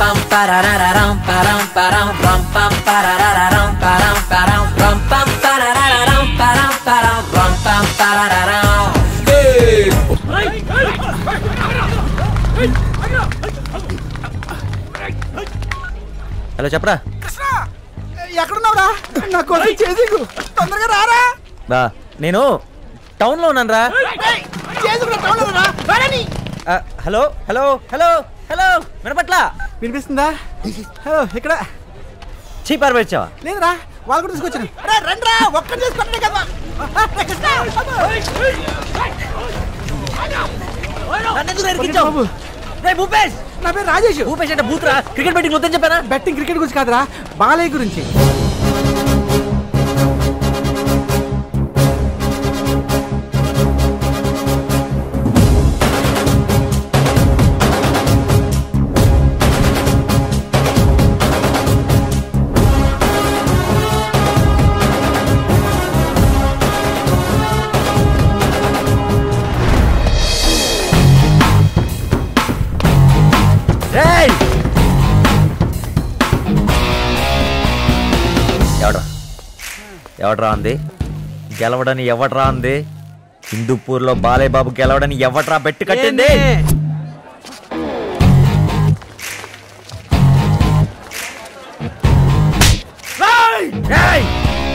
pam pararararam param param ram pam pararararam param param ram pam pararararam param param ram pam parararam hello చెప్పరా ఎక్కడున్నావురా నా కోసం చేసింగు తొందరగా రారా బా నేను టౌన్లో ఉన్నాను రా చేసుకున్న టౌన్ రా రాని హలో హలో హలో హలో వినపట్ల వినిపిస్తుందా హలో ఇక్కడ చీపారు పెట్టావా లేదురా వాళ్ళు కూడా తీసుకొచ్చాను రే రండి రా ఒక్కటి తీసుకొట్టే కదా రే, కృష్ణ, బాబు. రే భూపేష్ నా పేరు రాజేష్ భూపేష్ అంటే బూత్ రా క్రికెట్ బెట్టింగ్ వద్దని చెప్పానా బెట్టింగ్ క్రికెట్ గురించి కాదురా బాలయ్య గురించి రేయ్ ఎవడ్రా ఎవడ్రా అంది గెలవడని ఎవడ్రా అంది హిందూపూర్లో బాలయ్య బాబు గెలవడని ఎవడ్రా బెట్టు కట్టింది రేయ్!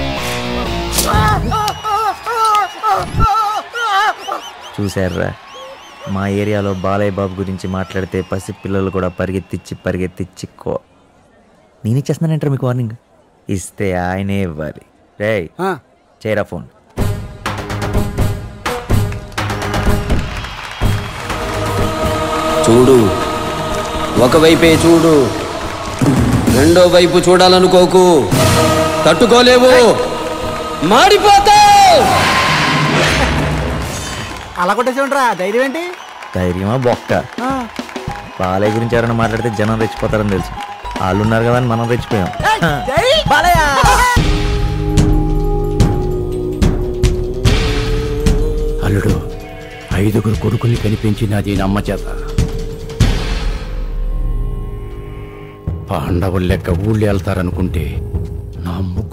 చూశారా మా ఏరియాలో బాలయ్య బాబు గురించి మాట్లాడితే పసి పిల్లలు కూడా పరిగెత్తిచ్చి పరిగెత్తిచ్చి కో నేను ఇచ్చేస్తున్నానంటారు మీకు వార్నింగ్ ఇస్తే ఆయనే ఇవ్వాలి రే ఆ, చేయరా ఫోన్ చూడు ఒకవైపే చూడు రెండో వైపు చూడాలనుకోకు తట్టుకోలేవు మాడిపోతావు అలా కొట్టేసేయండిరా ధైర్యం ఏంటి ధైర్యమా బొక్క ఆ, బాలయ్య గురించి ఎవరైనా మాట్లాడితే జనం రెచ్చిపోతారని తెలుసు వాళ్ళు ఉన్నారు కదా అని మనం రెచ్చిపోయాం జై బాలయ్య అల్లుడు ఐదుగురు కొడుకుల్ని కనిపించినది నమ్మ చేత పాండవులు లెక్క ఊళ్ళో వెళ్తారనుకుంటే నా ముక్కు